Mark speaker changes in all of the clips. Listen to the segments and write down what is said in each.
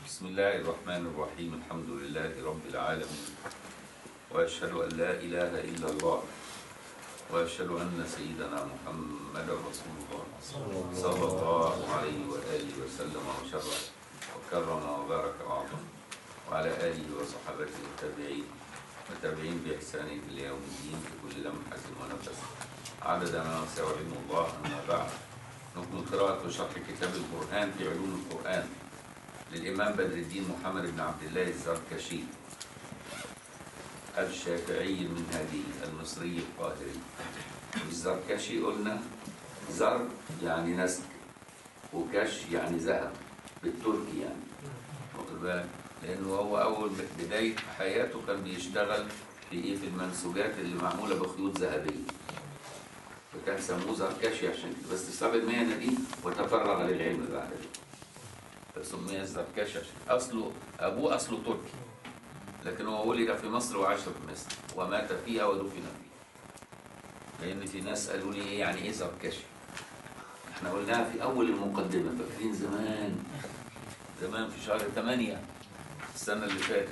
Speaker 1: بسم الله الرحمن الرحيم الحمد لله رب العالمين وأشهد أن لا إله إلا الله وأشهد أن سيدنا محمدا رسول الله صلى الله عليه وآله وسلم وشرف وكرم وبارك وعظم وعلى آله وصحبه التابعين والتابعين بإحسان إلى يوم الدين في كل لمحة ونفس عدد ما وسع علم الله أما بعد نكمل قراءة وشرح كتاب القرآن في علوم القرآن للإمام بدر الدين محمد بن عبد الله الزركشي الشافعي المنهجي المصري القاهري الزركشي قلنا زر يعني نسك وكش يعني ذهب بالتركي يعني واخد بالك لأنه هو أول بداية حياته كان بيشتغل في إيه في المنسوجات اللي معمولة بخيوط ذهبية فكان سموه زركشي عشان كده بس ساب المهنة دي وتفرغ للعلم بعد كده فسمي الزركشي عشان أصله أبوه أصله تركي لكن هو ولد في مصر وعاش في مصر ومات فيها ودفن فيها لأن في ناس قالوا لي إيه يعني إيه زركشي احنا قلناها في أول المقدمة فاكرين زمان زمان في شهر 8 السنة اللي فاتت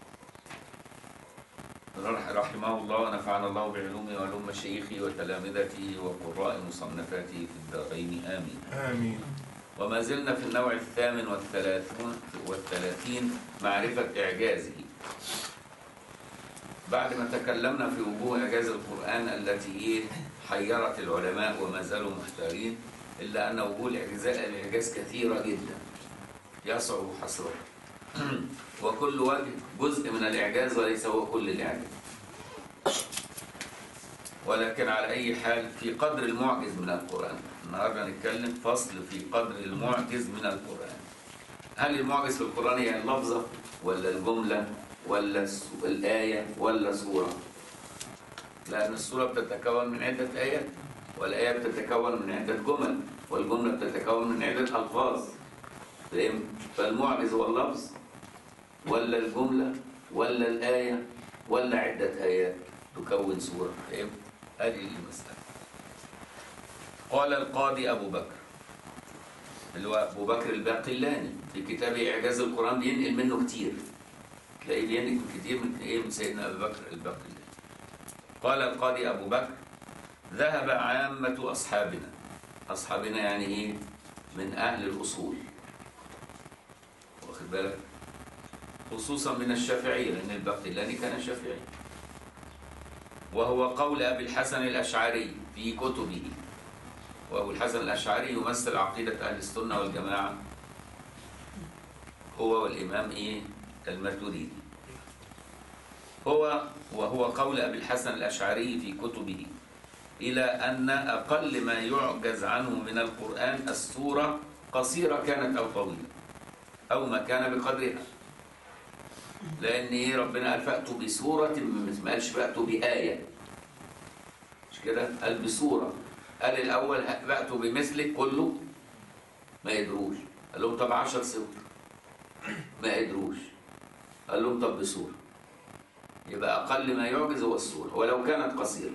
Speaker 1: رحمه الله ونفعنا الله بعلومه وعلوم مشايخه وتلامذته وقراء مصنفاته في الدارين آمين
Speaker 2: آمين
Speaker 1: وما زلنا في النوع الثامن والثلاثون والثلاثين معرفة إعجازه بعد ما تكلمنا في وجوه إعجاز القرآن التي إيه حيرت العلماء وما زالوا محتارين إلا أن وجوه الإعجاز الإعجاز كثيرة جدا يصعب حصرها وكل وجه جزء من الإعجاز وليس هو كل الإعجاز ولكن على أي حال في قدر المعجز من القرآن النهاردة نتكلم فصل في قدر المعجز من القرآن هل المعجز في القرآن هي اللفظة ولا الجملة ولا الس- الآية ولا سورة لأن السورة بتتكون من عدة آيات والآية بتتكون من عدة جمل والجملة بتتكون من عدة ألفاظ فاهم؟ فالمعجز هو اللفظ ولا الجملة ولا الآية ولا عدة آيات تكون سورة فاهم؟ هذه المسألة قال القاضي أبو بكر اللي هو أبو بكر الباقلاني في كتاب إعجاز القرآن بينقل منه كتير تلاقيه بينقل كتير من إيه من سيدنا أبو بكر الباقلاني قال القاضي أبو بكر ذهب عامة أصحابنا أصحابنا يعني إيه من أهل الأصول واخد بالك خصوصا من الشافعية لأن الباقلاني كان شافعي وهو قول أبي الحسن الأشعري في كتبه وأبو الحسن الأشعري يمثل عقيدة أهل السنة والجماعة هو والإمام إيه الماتريدي هو وهو قول أبي الحسن الأشعري في كتبه إلى أن أقل ما يعجز عنه من القرآن السورة قصيرة كانت أو طويلة أو ما كان بقدرها لأن إيه ربنا قال فأتوا بسورة ما قالش فأتوا بآية مش كده قال بسورة قال الأول فأتوا بمثلك كله ما يدروش قال لهم طب عشر سور ما يدروش قال لهم طب بسورة يبقى أقل ما يعجز هو السورة ولو كانت قصيرة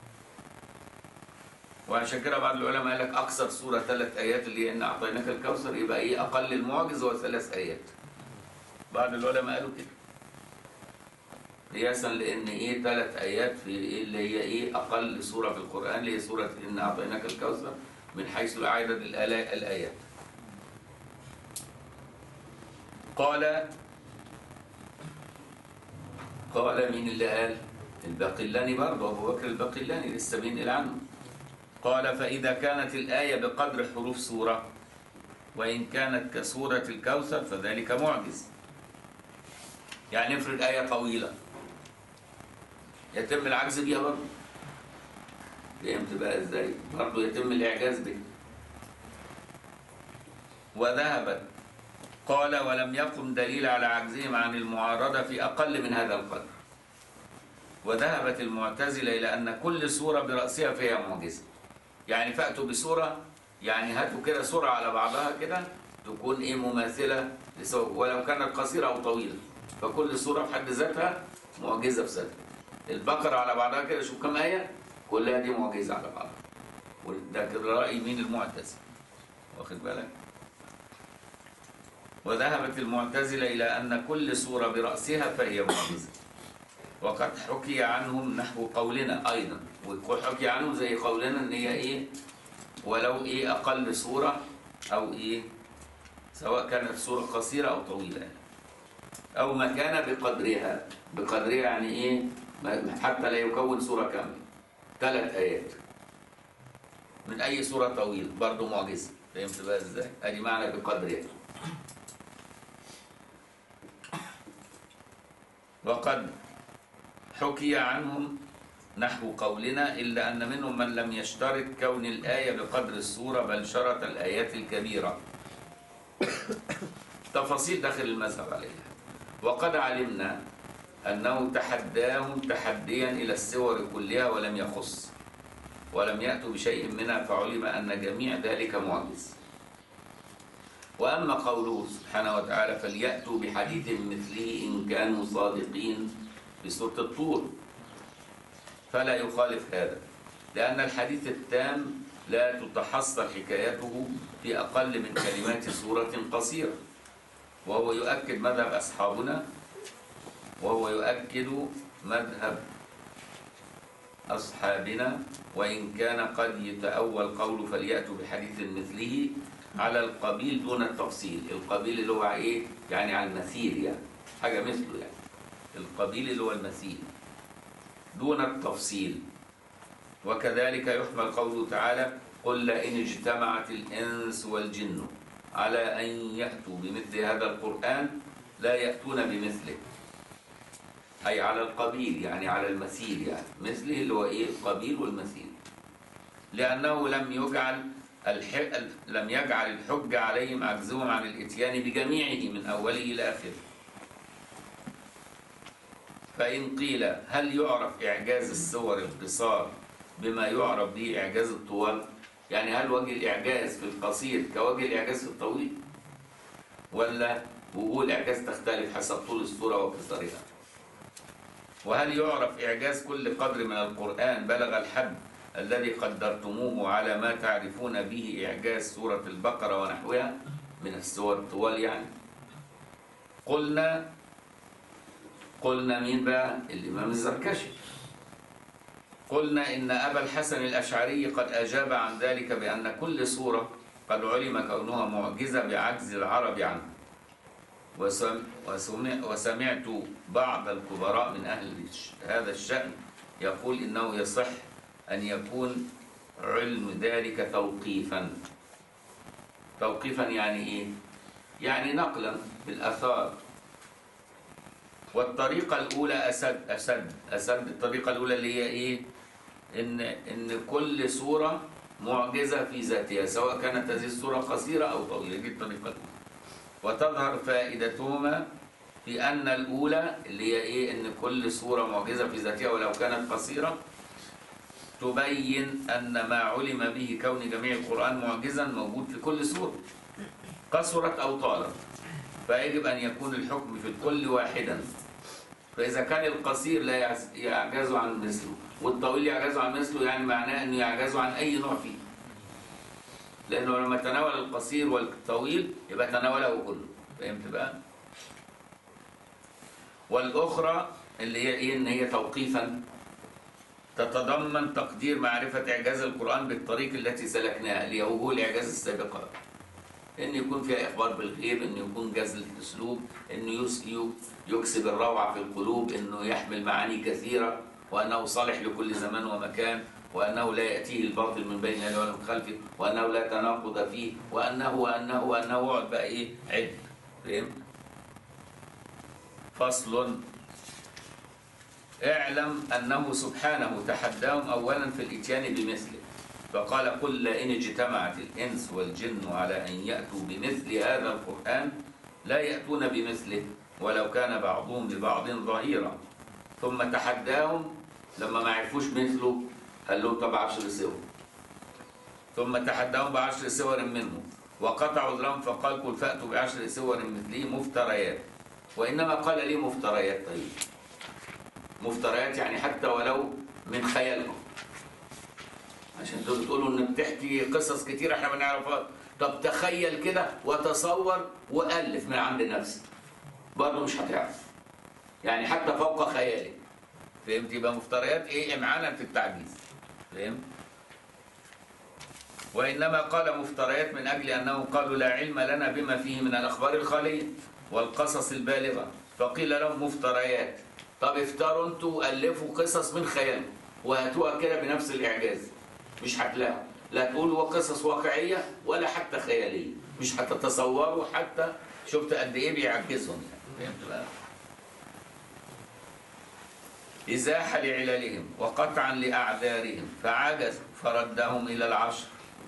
Speaker 1: وعشان كده بعض العلماء قال لك أقصر سورة ثلاث آيات اللي هي إن أعطيناك الكوثر يبقى إيه أقل المعجز هو ثلاث آيات بعض العلماء قالوا كده قياسا لان ايه ثلاث ايات في إيه اللي هي ايه اقل سوره في القران اللي هي سوره ان اعطيناك الكوثر من حيث عدد الآلا- الايات قال قال مين اللي قال الباقلاني برضه ابو بكر الباقلاني لسه بينقل عنه قال فاذا كانت الايه بقدر حروف سوره وان كانت كسوره الكوثر فذلك معجز يعني افرض آية طويلة يتم العجز بيها برضه فهمت بقى ازاي؟ برضه يتم الإعجاز بها وذهبت قال ولم يقم دليل على عجزهم عن المعارضة في أقل من هذا القدر وذهبت المعتزلة إلى أن كل سورة برأسها فيها معجزة يعني فأتوا بسورة يعني هاتوا كده سورة على بعضها كده تكون إيه مماثلة لسورة ولو كانت قصيرة أو طويلة فكل سورة في حد ذاتها معجزة في ذاتها البقرة على بعضها كده شوف كم آية كلها دي معجزة على بعضها وده كده رأي مين المعتزلة واخد بالك وذهبت المعتزلة إلى أن كل سورة برأسها فهي معجزة وقد حكي عنهم نحو قولنا أيضا وحكي عنهم زي قولنا إن هي إيه ولو إيه أقل سورة أو إيه سواء كانت سورة قصيرة أو طويلة يعني. أو ما كان بقدرها بقدرها يعني إيه ما- حتى لا يكون سورة كاملة ثلاث آيات من أي سورة طويلة برضه معجزة فهمت بقى إزاي؟ أدي معنى بقدرها وقد حكي عنهم نحو قولنا إلا أن منهم من لم يشترط كون الآية بقدر السورة بل شرط الآيات الكبيرة تفاصيل داخل المذهب عليها وقد علمنا أنه تحداهم تحديا إلى السور كلها ولم يخص ولم يأتوا بشيء منها فعلم أن جميع ذلك معجز وأما قوله سبحانه وتعالى فليأتوا بحديث مثله إن كانوا صادقين في سورة الطور فلا يخالف هذا لأن الحديث التام لا تتحصل حكايته في أقل من كلمات سورة قصيرة وهو يؤكد مذهب أصحابنا وهو يؤكد مذهب أصحابنا وإن كان قد يتأول قول فليأتوا بحديث مثله على القبيل دون التفصيل القبيل اللي هو إيه؟ يعني على المثيل يعني حاجة مثله يعني القبيل اللي هو المثيل دون التفصيل وكذلك يحمل قوله تعالى قل لئن اجتمعت الإنس والجن على أن يأتوا بمثل هذا القرآن لا يأتون بمثله أي على القبيل يعني على المثيل يعني مثله اللي هو إيه القبيل والمثيل لأنه لم يجعل الح... لم يجعل الحجة عليهم عجزهم عن الإتيان بجميعه من أوله إلى آخره فإن قيل هل يعرف إعجاز السور القصار بما يعرف به إعجاز الطوال يعني هل وجه الإعجاز في القصير كوجه الإعجاز في الطويل ولا وجوه الإعجاز تختلف حسب طول السورة وقصرها وهل يعرف إعجاز كل قدر من القرآن بلغ الحد الذي قدرتموه على ما تعرفون به إعجاز سورة البقرة ونحوها من السور الطوال يعني قلنا قلنا مين بقى الإمام الزركشي قلنا إن أبا الحسن الأشعري قد أجاب عن ذلك بأن كل سورة قد علم كونها معجزة بعجز العرب عنه وسم وسمع وسمعت بعض الكبراء من أهل هذا الشأن يقول إنه يصح أن يكون علم ذلك توقيفا توقيفا يعني إيه؟ يعني نقلا بالآثار والطريقة الأولى أسد أسد أسد الطريقة الأولى اللي هي إيه؟ إن إن كل سورة معجزة في ذاتها سواء كانت هذه السورة قصيرة أو طويلة دي الطريقة الأولى وتظهر فائدتهما في أن الأولى اللي هي إيه؟ إن كل سورة معجزة في ذاتها ولو كانت قصيرة تبين أن ما علم به كون جميع القرآن معجزا موجود في كل سورة قصرت أو طالت فيجب أن يكون الحكم في الكل واحدا فإذا كان القصير لا يعز- يعجز عن مثله والطويل يعجز عن مثله يعني معناه أنه يعجز عن أي نوع فيه لأنه لما تناول القصير والطويل يبقى تناوله كله فهمت بقى؟ والأخرى اللي هي إيه إن هي توقيفا تتضمن تقدير معرفة إعجاز القرآن بالطريق التي سلكناها اللي هي وجوه الإعجاز السابقة إن يكون فيها إخبار بالغيب إن يكون جزل الأسلوب إنه يس- يو- يكسب الروعة في القلوب إنه يحمل معاني كثيرة وأنه صالح لكل زمان ومكان وأنه لا يأتيه الباطل من بين يديه ولا من خلفه وأنه لا تناقض فيه وأنه وأنه وأنه اقعد بقى إيه عد فهمت؟ فصل اعلم أنه سبحانه تحداهم أولا في الإتيان بمثله فقال قل لئن اجتمعت الإنس والجن على أن يأتوا بمثل هذا القرآن لا يأتون بمثله ولو كان بعضهم لبعض ظهيرا ثم تحداهم لما ما عرفوش مثله قال لهم طب عشر سور ثم تحداهم بعشر سور منه وقطع عذرهم فقال قل فأتوا بعشر سور مثله مفتريات وإنما قال لي مفتريات طيب مفتريات يعني حتى ولو من خيالهم عشان انتوا بتقولوا ان بتحكي قصص كتير احنا ما نعرفهاش طب تخيل كده وتصور والف من عند نفسك برضه مش هتعرف يعني حتى فوق خيالك فهمت يبقى مفتريات ايه امعانا في التعجيز فهمت وإنما قال مفتريات من أجل أنهم قالوا لا علم لنا بما فيه من الأخبار الخالية والقصص البالغة فقيل لهم مفتريات طب افتروا انتوا ألفوا قصص من خيالكم وهاتوها كده بنفس الإعجاز مش هتلاقوا لا تقولوا قصص واقعية ولا حتى خيالية مش هتتصوروا حتى شفت قد إيه بيعجزهم يعني فهمت بقى؟ إزاحة لعللهم وقطعا لأعذارهم فعجزوا فردهم إلى العشر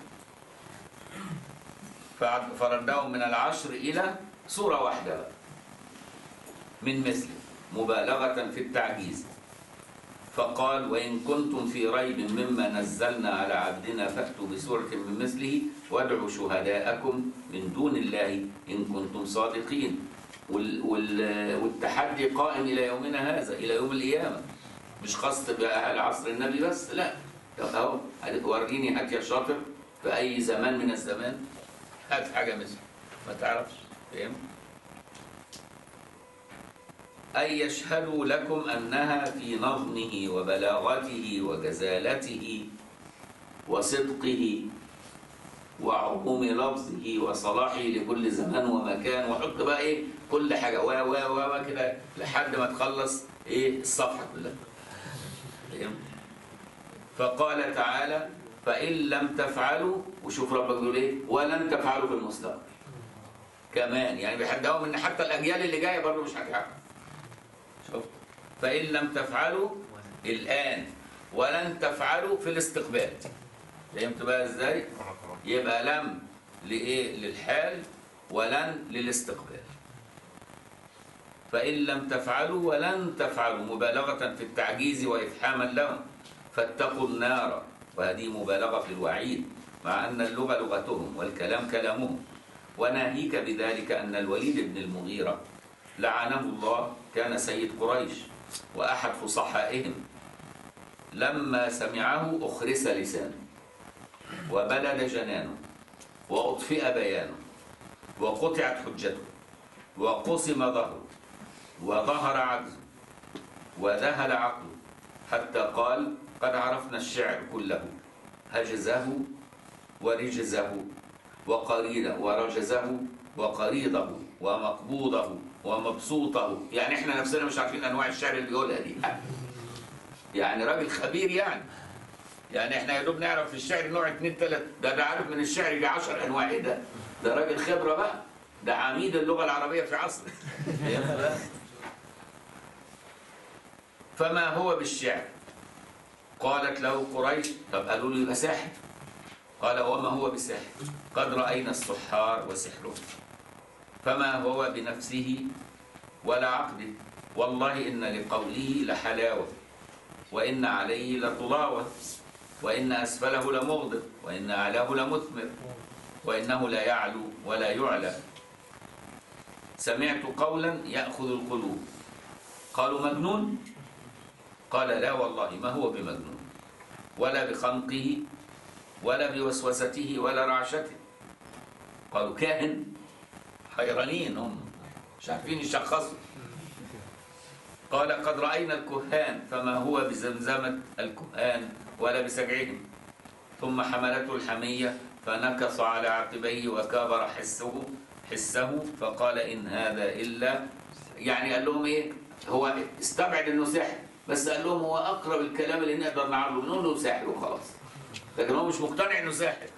Speaker 1: فعد- فردهم من العشر إلى صورة واحدة بقى. من مثله مبالغة في التعجيز فقال وإن كنتم في ريب مما نزلنا على عبدنا فأتوا بسورة من مثله وادعوا شهداءكم من دون الله إن كنتم صادقين وال وال والتحدي قائم إلى يومنا هذا إلى يوم القيامة مش خاص بأهل عصر النبي بس لا طب أهو وريني هات يا شاطر في أي زمان من الزمان هات حاجة مثله ما تعرفش فهمت؟ أن يشهدوا لكم أنها في نظمه وبلاغته وجزالته وصدقه وعموم لفظه وصلاحه لكل زمان ومكان وحط بقى ايه كل حاجه و و و و كده لحد ما تخلص ايه الصفحه كلها فهمت؟ فقال تعالى فإن لم تفعلوا وشوف ربك بيقول ايه ولن تفعلوا في المستقبل كمان يعني بيحدهم ان حتى الاجيال اللي جايه برضه مش هتعرف شفت فإن لم تفعلوا الآن ولن تفعلوا في الاستقبال فهمت بقى ازاي؟ يبقى لم لإيه؟ للحال ولن للاستقبال فإن لم تفعلوا ولن تفعلوا مبالغة في التعجيز وإفحاما لهم فاتقوا النار وهذه مبالغة في الوعيد مع أن اللغة لغتهم والكلام كلامهم وناهيك بذلك أن الوليد بن المغيرة لعنه الله كان سيد قريش وأحد فصحائهم لما سمعه أخرس لسانه وبلد جنانه وأطفئ بيانه وقطعت حجته وقسم ظهره وظهر عجزه وذهل عقله حتى قال قد عرفنا الشعر كله هجزه ورجزه وقريده ورجزه وقريضه ومقبوضه ومبسوطه يعني احنا نفسنا مش عارفين انواع الشعر اللي بيقولها دي يعني راجل خبير يعني يعني احنا يا دوب نعرف في الشعر نوع اتنين تلات ده ده عارف من الشعر يجي 10 انواع ايه ده؟ ده راجل خبره بقى ده عميد اللغه العربيه في عصره فما هو بالشعر قالت له قريش طب قالوا له يبقى ساحر قال وما هو بساحر قد راينا السحار وسحرهم فما هو بنفسه ولا عقده والله ان لقوله لحلاوه وان عليه لطلاوه وان اسفله لمغضب وان اعلاه لمثمر وانه لا يعلو ولا يعلى سمعت قولا ياخذ القلوب قالوا مجنون قال لا والله ما هو بمجنون ولا بخنقه ولا بوسوسته ولا رعشته قالوا كاهن حيرانين هم مش عارفين يشخصوا قال قد رأينا الكهان فما هو بزمزمة الكهان ولا بسجعهم ثم حملته الحمية فنكص على عقبيه وكابر حسه حسه فقال إن هذا إلا يعني قال لهم إيه هو استبعد إنه سحر بس قال لهم هو أقرب الكلام اللي نقدر نعرضه نقول له ساحر وخلاص لكن هو مش مقتنع إنه ساحر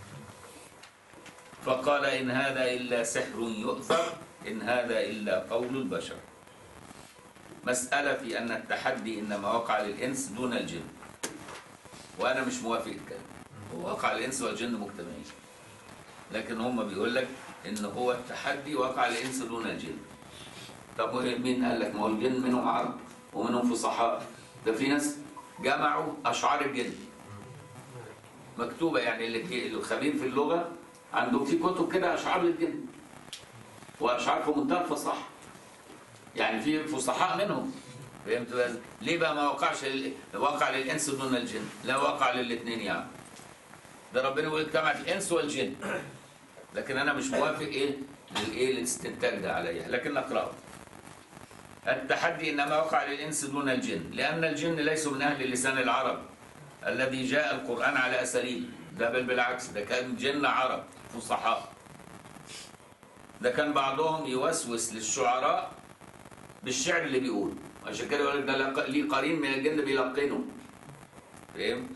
Speaker 1: فقال إن هذا إلا سحر يؤثر إن هذا إلا قول البشر مسألة في أن التحدي إنما وقع للإنس دون الجن وأنا مش موافق الكلام هو وقع للإنس والجن مجتمعين لكن هم بيقول لك إن هو التحدي وقع للإنس دون الجن طب مين قال لك ما هو الجن منهم عرب ومنهم فصحاء ده في ناس جمعوا أشعار الجن مكتوبة يعني اللي الخبير في اللغة عندهم في كتب كده أشعار للجن وأشعار في منتهى الفصاحة يعني في فصحاء منهم فهمت بقى ليه بقى ما وقعش لل... وقع للانس دون الجن لا وقع للاثنين يعني ده ربنا يقول اجتمعت الانس والجن لكن انا مش موافق ايه للايه الاستنتاج ده عليا لكن اقراه التحدي انما وقع للانس دون الجن لان الجن ليسوا من اهل لسان العرب الذي جاء القران على اساليب ده بل بالعكس ده كان جن عرب فصحاء ده كان بعضهم يوسوس للشعراء بالشعر اللي بيقول عشان كده يقول لك ده لق- ليه قرين من الجن بيلقنه فهمت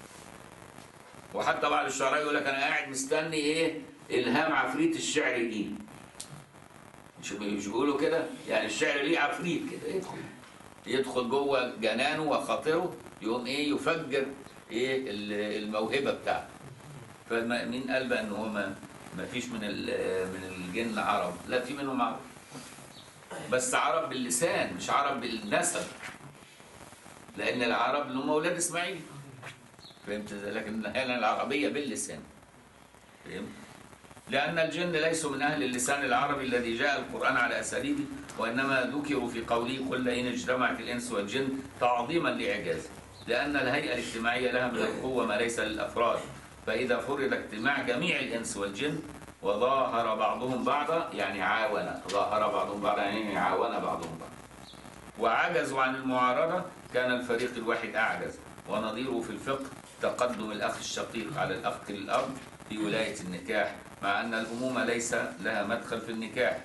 Speaker 1: وحتى بعض الشعراء يقول لك انا قاعد مستني ايه الهام عفريت الشعر يجي مش مش بيقولوا كده يعني الشعر ليه عفريت كده يدخل يدخل جوه جنانه وخاطره يقوم ايه يفجر ايه ال- الموهبه بتاعته فمين قال بقى ان هو ما ما فيش من ال- من الجن عرب لا في منهم عرب بس عرب باللسان مش عرب بالنسب لان العرب اللي هم اولاد اسماعيل فهمت ازاي لكن هنا العربيه باللسان فهمت لأن الجن ليسوا من أهل اللسان العربي الذي جاء القرآن على أساليبه وإنما ذكروا في قوله قل إن اجتمعت الإنس والجن تعظيما لإعجازه لأن الهيئة الاجتماعية لها من القوة ما ليس للأفراد فإذا فرض اجتماع جميع الإنس والجن وظاهر بعضهم بعضا يعني عاون ظاهر بعضهم بعضا يعني عاون بعضهم بعضا وعجزوا عن المعارضة كان الفريق الواحد أعجز ونظيره في الفقه تقدم الأخ الشقيق على الأخ الأب في ولاية النكاح مع أن الأمومة ليس لها مدخل في النكاح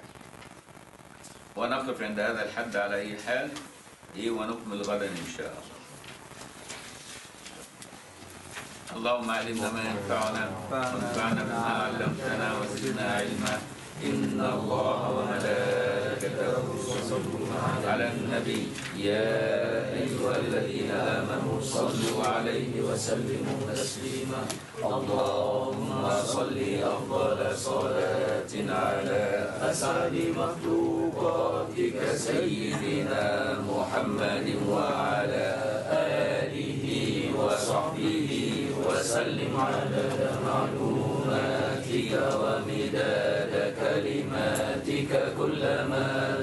Speaker 1: ونقف عند هذا الحد على أي حال إيه ونكمل غدا إن شاء الله اللهم علمنا ما ينفعنا وانفعنا بما علمتنا وزدنا علما إن الله وملائكته يصلون على النبي يا أيها الذين آمنوا صلوا عليه وسلموا تسليما اللهم صل أفضل صلاة على أسعد مخلوقاتك سيدنا محمد وعلى آله وصحبه وسلم عدد معلوماتك ومداد كلماتك كلما